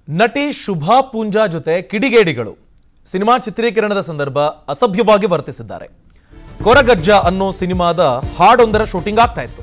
ನಟಿ ಶುಭಾ ಪೂಂಜಾ ಜೊತೆ ಕಿಡಿಗೇಡಿಗಳು ಸಿನಿಮಾ ಚಿತ್ರೀಕರಣದ ಸಂದರ್ಭ ಅಸಭ್ಯವಾಗಿ ವರ್ತಿಸಿದ್ದಾರೆ ಕೊರಗಜ್ಜ ಅನ್ನೋ ಸಿನಿಮಾದ ಹಾಡೊಂದರ ಶೂಟಿಂಗ್ ಆಗ್ತಾ ಇತ್ತು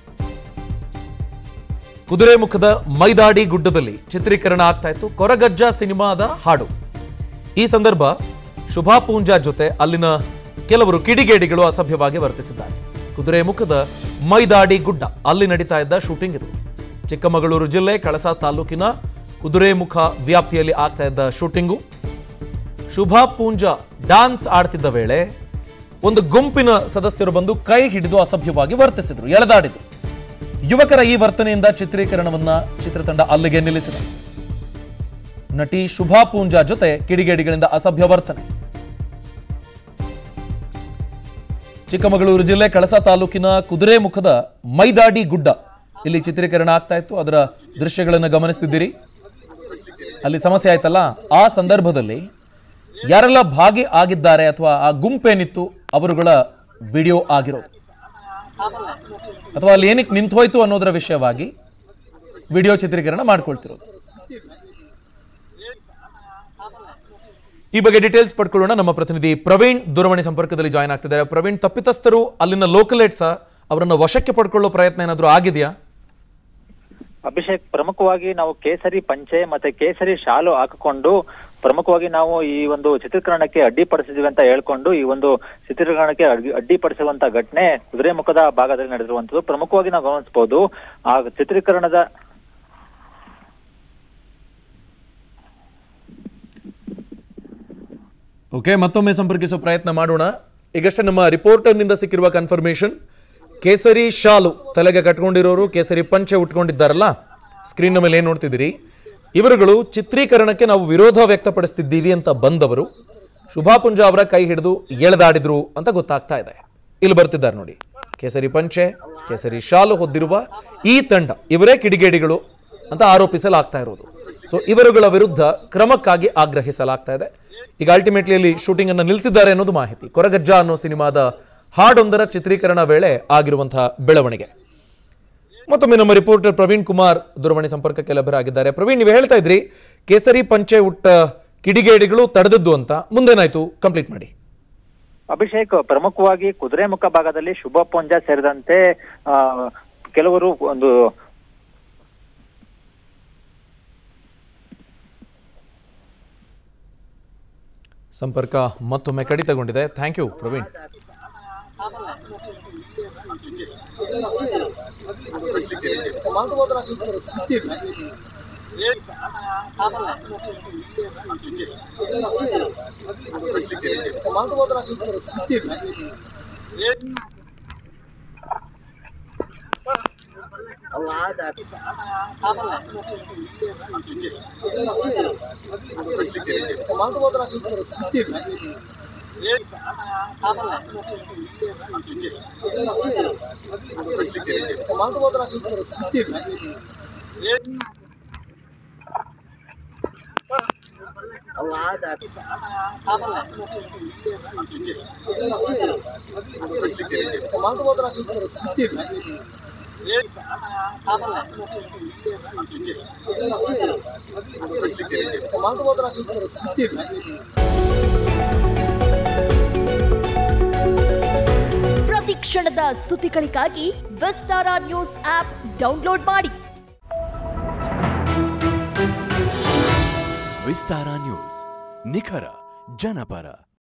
ಕುದುರೆಮುಖದ ಮೈದಾಡಿ ಗುಡ್ಡದಲ್ಲಿ ಚಿತ್ರೀಕರಣ ಆಗ್ತಾ ಇತ್ತು ಕೊರಗಜ್ಜ ಸಿನಿಮಾದ ಹಾಡು ಈ ಸಂದರ್ಭ ಶುಭಾ ಪೂಂಜಾ ಜೊತೆ ಅಲ್ಲಿನ ಕೆಲವರು ಕಿಡಿಗೇಡಿಗಳು ಅಸಭ್ಯವಾಗಿ ವರ್ತಿಸಿದ್ದಾರೆ ಕುದುರೆಮುಖದ ಮೈದಾಡಿ ಗುಡ್ಡ ಅಲ್ಲಿ ನಡೀತಾ ಇದ್ದ ಶೂಟಿಂಗ್ ಇದು ಚಿಕ್ಕಮಗಳೂರು ಜಿಲ್ಲೆ ಕಳಸಾ ತಾಲೂಕಿನ ಕುದುರೆಮುಖ ವ್ಯಾಪ್ತಿಯಲ್ಲಿ ಆಗ್ತಾ ಇದ್ದ ಶೂಟಿಂಗು ಶುಭಾ ಪೂಂಜಾ ಡಾನ್ಸ್ ಆಡ್ತಿದ್ದ ವೇಳೆ ಒಂದು ಗುಂಪಿನ ಸದಸ್ಯರು ಬಂದು ಕೈ ಹಿಡಿದು ಅಸಭ್ಯವಾಗಿ ವರ್ತಿಸಿದ್ರು ಎಳೆದಾಡಿದ್ರು ಯುವಕರ ಈ ವರ್ತನೆಯಿಂದ ಚಿತ್ರೀಕರಣವನ್ನ ಚಿತ್ರತಂಡ ಅಲ್ಲಿಗೆ ನಿಲ್ಲಿಸಿದೆ ನಟಿ ಶುಭಾ ಪೂಂಜಾ ಜೊತೆ ಕಿಡಿಗೇಡಿಗಳಿಂದ ಅಸಭ್ಯ ವರ್ತನೆ ಚಿಕ್ಕಮಗಳೂರು ಜಿಲ್ಲೆ ಕಳಸಾ ತಾಲೂಕಿನ ಕುದುರೆಮುಖದ ಮೈದಾಡಿ ಗುಡ್ಡ ಇಲ್ಲಿ ಚಿತ್ರೀಕರಣ ಆಗ್ತಾ ಇತ್ತು ಅದರ ದೃಶ್ಯಗಳನ್ನು ಗಮನಿಸ್ತಿದ್ದೀರಿ ಅಲ್ಲಿ ಸಮಸ್ಯೆ ಆಯ್ತಲ್ಲ ಆ ಸಂದರ್ಭದಲ್ಲಿ ಯಾರೆಲ್ಲ ಭಾಗಿ ಆಗಿದ್ದಾರೆ ಅಥವಾ ಆ ಗುಂಪೇನಿತ್ತು ಅವರುಗಳ ವಿಡಿಯೋ ಆಗಿರೋದು ಅಥವಾ ಅಲ್ಲಿ ಏನಕ್ಕೆ ನಿಂತೋಯ್ತು ಅನ್ನೋದರ ವಿಷಯವಾಗಿ ವಿಡಿಯೋ ಚಿತ್ರೀಕರಣ ಮಾಡ್ಕೊಳ್ತಿರೋದು ಈ ಬಗ್ಗೆ ಡೀಟೇಲ್ಸ್ ಪಡ್ಕೊಳ್ಳೋಣ ನಮ್ಮ ಪ್ರತಿನಿಧಿ ಪ್ರವೀಣ್ ದೂರವಾಣಿ ಸಂಪರ್ಕದಲ್ಲಿ ಜಾಯ್ನ್ ಆಗ್ತಿದ್ದಾರೆ ಪ್ರವೀಣ್ ತಪ್ಪಿತಸ್ಥರು ಅಲ್ಲಿನ ಲೋಕಲೇಟ್ಸ ಅವರನ್ನ ವಶಕ್ಕೆ ಪಡ್ಕೊಳ್ಳೋ ಪ್ರಯತ್ನ ಏನಾದರೂ ಆಗಿದೆಯಾ ಅಭಿಷೇಕ್ ಪ್ರಮುಖವಾಗಿ ನಾವು ಕೇಸರಿ ಪಂಚೆ ಮತ್ತೆ ಕೇಸರಿ ಶಾಲು ಹಾಕಿಕೊಂಡು ಪ್ರಮುಖವಾಗಿ ನಾವು ಈ ಒಂದು ಚಿತ್ರೀಕರಣಕ್ಕೆ ಅಡ್ಡಿಪಡಿಸಿದ್ವಿ ಅಂತ ಹೇಳ್ಕೊಂಡು ಈ ಒಂದು ಚಿತ್ರೀಕರಣಕ್ಕೆ ಅಡ್ಡಿ- ಅಡ್ಡಿಪಡಿಸುವಂತ ಘಟನೆ ಕುದುರೆಮುಖದ ಭಾಗದಲ್ಲಿ ನಡೆದಿರುವಂತದ್ದು ಪ್ರಮುಖವಾಗಿ ನಾವು ಗಮನಿಸಬಹುದು ಆ ಚಿತ್ರೀಕರಣದ ಓಕೆ ಮತ್ತೊಮ್ಮೆ ಸಂಪರ್ಕಿಸೋ ಪ್ರಯತ್ನ ಮಾಡೋಣ ಈಗಷ್ಟೇ ನಮ್ಮ ರಿಪೋರ್ಟರ್ನಿಂದ ಸಿಕ್ಕಿರುವ ಕನ್ಫರ್ಮೇಶನ್ ಕೇಸರಿ ಶಾಲು ತಲೆಗೆ ಕಟ್ಕೊಂಡಿರೋರು ಕೇಸರಿ ಪಂಚೆ ಉಟ್ಕೊಂಡಿದ್ದಾರಲ್ಲ ಸ್ಕ್ರೀನ್ ಮೇಲೆ ಏನು ನೋಡ್ತಿದ್ದೀರಿ ಇವರುಗಳು ಚಿತ್ರೀಕರಣಕ್ಕೆ ನಾವು ವಿರೋಧ ವ್ಯಕ್ತಪಡಿಸ್ತಿದ್ದೀವಿ ಅಂತ ಬಂದವರು ಶುಭಾ ಪುಂಜ ಅವರ ಕೈ ಹಿಡಿದು ಎಳೆದಾಡಿದ್ರು ಅಂತ ಗೊತ್ತಾಗ್ತಾ ಇದೆ ಇಲ್ಲಿ ಬರ್ತಿದ್ದಾರೆ ನೋಡಿ ಕೇಸರಿ ಪಂಚೆ ಕೇಸರಿ ಶಾಲು ಹೊದ್ದಿರುವ ಈ ತಂಡ ಇವರೇ ಕಿಡಿಗೇಡಿಗಳು ಅಂತ ಆರೋಪಿಸಲಾಗ್ತಾ ಇರೋದು ಸೊ ಇವರುಗಳ ವಿರುದ್ಧ ಕ್ರಮಕ್ಕಾಗಿ ಆಗ್ರಹಿಸಲಾಗ್ತಾ ಇದೆ ಈಗ ಅಲ್ಟಿಮೇಟ್ಲಿ ಅಲ್ಲಿ ಶೂಟಿಂಗ್ ಅನ್ನು ನಿಲ್ಲಿಸಿದ್ದಾರೆ ಅನ್ನೋದು ಮಾಹಿತಿ ಕೊರಗಜ್ಜ ಅನ್ನೋ ಸಿನಿಮಾದ ಹಾಡೊಂದರ ಚಿತ್ರೀಕರಣ ವೇಳೆ ಆಗಿರುವಂತಹ ಬೆಳವಣಿಗೆ ಮತ್ತೊಮ್ಮೆ ನಮ್ಮ ರಿಪೋರ್ಟರ್ ಪ್ರವೀಣ್ ಕುಮಾರ್ ದೂರವಾಣಿ ಸಂಪರ್ಕಕ್ಕೆ ಲಭ್ಯರಾಗಿದ್ದಾರೆ ಪ್ರವೀಣ್ ನೀವು ಹೇಳ್ತಾ ಇದ್ರಿ ಕೇಸರಿ ಪಂಚೆ ಉಟ್ಟ ಕಿಡಿಗೇಡಿಗಳು ತಡೆದದ್ದು ಅಂತ ಮುಂದೇನಾಯ್ತು ಕಂಪ್ಲೀಟ್ ಮಾಡಿ ಅಭಿಷೇಕ್ ಪ್ರಮುಖವಾಗಿ ಕುದುರೆಮುಖ ಭಾಗದಲ್ಲಿ ಶುಭ ಪುಂಜ ಸೇರಿದಂತೆ ಆ, ಕೆಲವರು ಒಂದು ಸಂಪರ್ಕ ಮತ್ತೊಮ್ಮೆ ಕಡಿತಗೊಂಡಿದೆ ಥ್ಯಾಂಕ್ ಯು ಪ್ರವೀಣ್ ಪ್ರತಿ ಕ್ಷಣದ ಸುದ್ದಿಗಳಿಗಾಗಿ ವಿಸ್ತಾರ ನ್ಯೂಸ್ ಆಪ್ ಡೌನ್ಲೋಡ್ ಮಾಡಿ ವಿಸ್ತಾರ ನ್ಯೂಸ್ ನಿಖರ ಜನಪರ